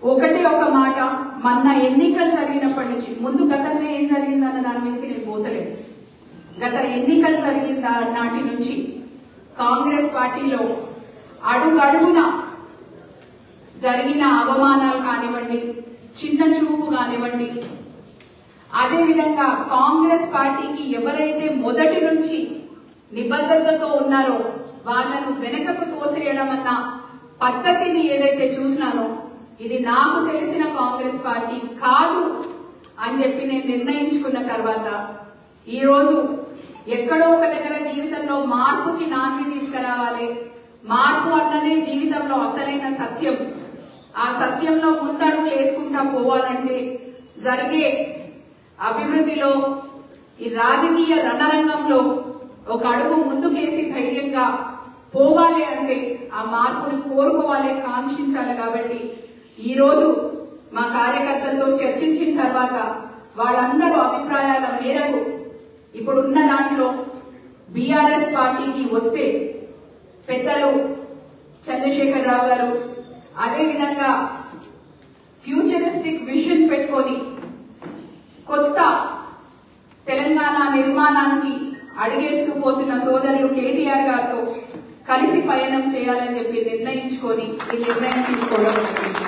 ఒకటే ఒక మాట మొన్న ఎన్నికలు జరిగినప్పటి నుంచి ముందు గతంలో ఏం జరిగిందన్న దాని మీదకి నేను పోతలేదు గత ఎన్నికలు జరిగిన దా- నాటి నుంచి కాంగ్రెస్ పార్టీలో అడుగడుగున జరిగిన అవమానాలు కానివ్వండి చిన్న చూపు కానివ్వండి అదేవిధంగా కాంగ్రెస్ పార్టీకి ఎవరైతే మొదటి నుంచి నిబద్ధతతో ఉన్నారో వాళ్ళను వెనకకు తోసేయడం అన్న పద్ధతిని ఏదైతే చూసినానో ఇది నాకు తెలిసిన కాంగ్రెస్ పార్టీ కాదు అని చెప్పి నేను నిర్ణయించుకున్న తర్వాత ఈ రోజు ఎక్కడో ఒక దగ్గర జీవితంలో మార్పుకి నాంది తీసుకురావాలి మార్పు అన్నదే జీవితంలో అసలైన సత్యం ఆ సత్యంలో ముందడుగు వేసుకుంటా పోవాలంటే జరిగే అభివృద్ధిలో ఈ రాజకీయ రణరంగంలో ఒక అడుగు ముందుకేసి ధైర్యంగా పోవాలి అంటే ఆ మార్పుని కోరుకోవాలి కాంక్షించాలి కాబట్టి ఈ రోజు మా కార్యకర్తలతో చర్చించిన తర్వాత వాళ్ళందరూ అభిప్రాయాల మేరకు ఇప్పుడున్న దాంట్లో బీఆర్ఎస్ పార్టీకి వస్తే పెద్దలు చంద్రశేఖర్ రావు గారు అదేవిధంగా ఫ్యూచరిస్టిక్ విజన్ పెట్టుకొని కొత్త తెలంగాణ నిర్మాణానికి అడిగేస్తూ పోతున్న సోదరులు కేటీఆర్ గారితో కలిసి పయనం చేయాలని చెప్పి నిర్ణయించుకొని ఈ నిర్ణయం తీసుకోవడం జరిగింది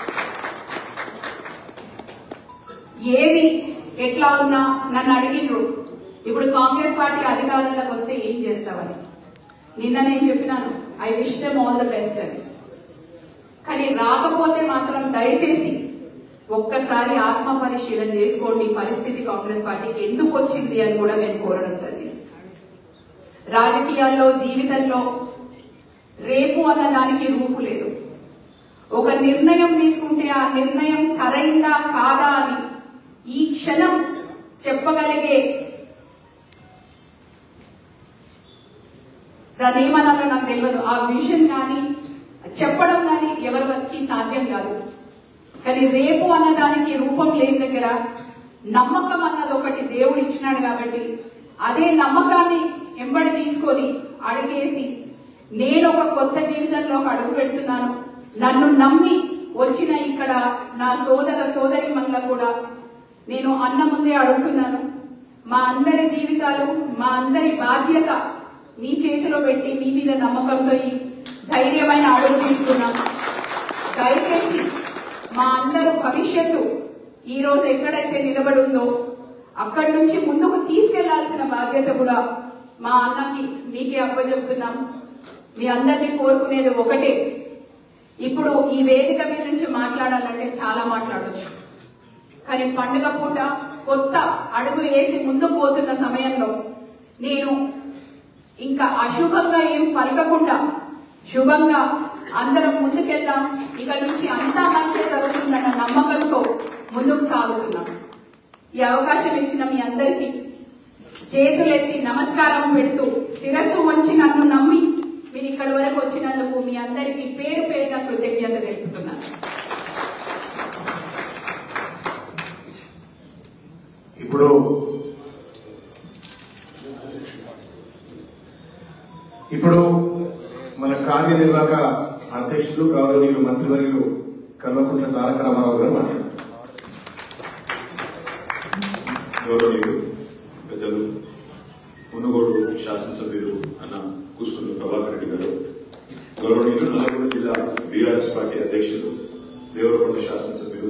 ఏది ఎట్లా ఉన్నా నన్ను అడిగిండ్రు ఇప్పుడు కాంగ్రెస్ పార్టీ అధికారంలోకి వస్తే ఏం చేస్తావని నిన్న నేను చెప్పినాను I wish them all the best అని కానీ రాకపోతే మాత్రం దయచేసి ఒక్కసారి ఆత్మ పరిశీలన చేసుకోండి పరిస్థితి కాంగ్రెస్ పార్టీకి ఎందుకు వచ్చింది అని కూడా నేను కోరడం జరిగింది రాజకీయాల్లో జీవితంలో రేపు అన్న దానికి రూపు లేదు ఒక నిర్ణయం తీసుకుంటే ఆ నిర్ణయం సరైందా కాదా అని ఈ క్షణం చెప్పగలిగే దాని ఏమనాలో నాకు తెలియదు ఆ విజన్ కానీ చెప్పడం కానీ ఎవరికి సాధ్యం కాదు కానీ రేపు అన్న దానికి రూపం లేని దగ్గర నమ్మకం అన్నది ఒకటి దేవుడు ఇచ్చినాడు కాబట్టి అదే నమ్మకాన్ని ఎంబడి తీసుకొని అడిగేసి నేను ఒక కొత్త జీవితంలో ఒక అడుగు పెడుతున్నాను నన్ను నమ్మి వచ్చిన ఇక్కడ నా సోదర సోదరి కూడా నేను అన్న ముందే అడుగుతున్నాను మా అందరి జీవితాలు మా అందరి బాధ్యత మీ చేతిలో పెట్టి మీ మీద నమ్మకంతో ఈ ధైర్యమైన అడుగు తీసుకున్నాం దయచేసి మా అందరూ భవిష్యత్తు ఈ రోజు ఎక్కడైతే నిలబడి ఉందో అక్కడి నుంచి ముందుకు తీసుకెళ్లాల్సిన బాధ్యత కూడా మా అన్నకి మీకే అప్పచెప్తున్నాం మీ అందరినీ కోరుకునేది ఒకటే ఇప్పుడు ఈ వేదిక మీద నుంచి మాట్లాడాలంటే చాలా మాట్లాడొచ్చు కానీ పండుగ పూట కొత్త అడుగు వేసి ముందుకు పోతున్న సమయంలో నేను ఇంకా అశుభంగా ఏం పలకకుండా శుభంగా అందరం ముందుకెళ్దాం ఇక నుంచి అంతా మంచి జరుగుతుందన్న నమ్మకంతో ముందుకు సాగుతున్నాం ఈ అవకాశం ఇచ్చిన మీ అందరికీ చేతులెత్తి నమస్కారం పెడుతూ శిరస్సు వంచి నన్ను నమ్మి మీరు ఇక్కడి వరకు వచ్చినందుకు మీ అందరికీ పేరు పేరున కృతజ్ఞత తెలుపుతున్నాను ఇప్పుడు ఇప్పుడు మన కార్యనిర్వాహక అధ్యక్షులు గౌరవనీయులు మంత్రివర్యులు కల్వకుంట్ల తారక రామారావు గారు మాట్లాడారు గౌరవనీయులు పెద్దలు మునుగోడు శాసనసభ్యులు అన్న కూసుకున్న ప్రభాకర్ రెడ్డి గారు గౌరవనీయులు నల్లగొండ జిల్లా బీఆర్ఎస్ పార్టీ అధ్యక్షులు దేవరకొండ శాసనసభ్యులు